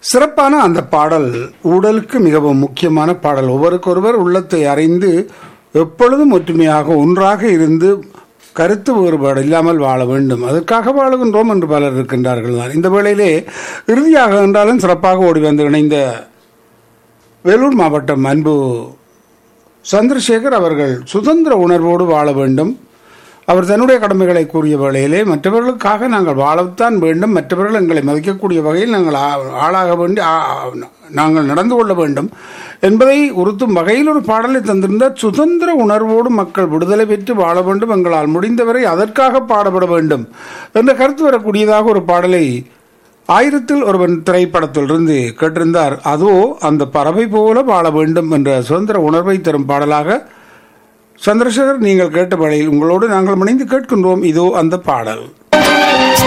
சிறப்பான அந்த பாடல் ஊடலுக்கு மிகவும் முக்கியமான பாடல் ஒருவருக்கொருவர் உள்ளத்தை அறிந்து எப்பொழுதும் ஒற்றுமையாக ஒன்றாக இருந்து கருத்து வேறுபாடு இல்லாமல் வாழ வேண்டும் அதற்காக வாழுகின்றோம் என்று பலர் இருக்கின்றார்கள் தான் இந்த வேளையிலே இறுதியாக என்றாலும் சிறப்பாக ஓடி வந்து இணைந்த வேலூர் மாவட்டம் அன்பு சந்திரசேகர் அவர்கள் சுதந்திர உணர்வோடு வாழ வேண்டும் அவர் தன்னுடைய கடமைகளை கூறிய வேளையிலே மற்றவர்களுக்காக நாங்கள் வாழத்தான் வேண்டும் மற்றவர்கள் எங்களை மதிக்கக்கூடிய வகையில் நாங்கள் ஆ- ஆளாக வேண்டி ஆ- நாங்கள் நடந்து கொள்ள வேண்டும் என்பதை உறுத்தும் வகையில் ஒரு பாடலை தந்திருந்தார் சுதந்திர உணர்வோடு மக்கள் விடுதலை பெற்று வாழ வேண்டும் எங்களால் முடிந்தவரை அதற்காக பாடுபட வேண்டும் என்ற கருத்து வரக்கூடியதாக ஒரு பாடலை ஆயிரத்தில் ஒருவன் திரைப்படத்திலிருந்து கேட்டிருந்தார் அதோ அந்த பறவை போல வாழ வேண்டும் என்ற சுதந்திர உணர்வை தரும் பாடலாக சந்திரசேகர் நீங்கள் கேட்ட வேளையில் உங்களோடு நாங்கள் இணைந்து கேட்கின்றோம் இதோ அந்த பாடல்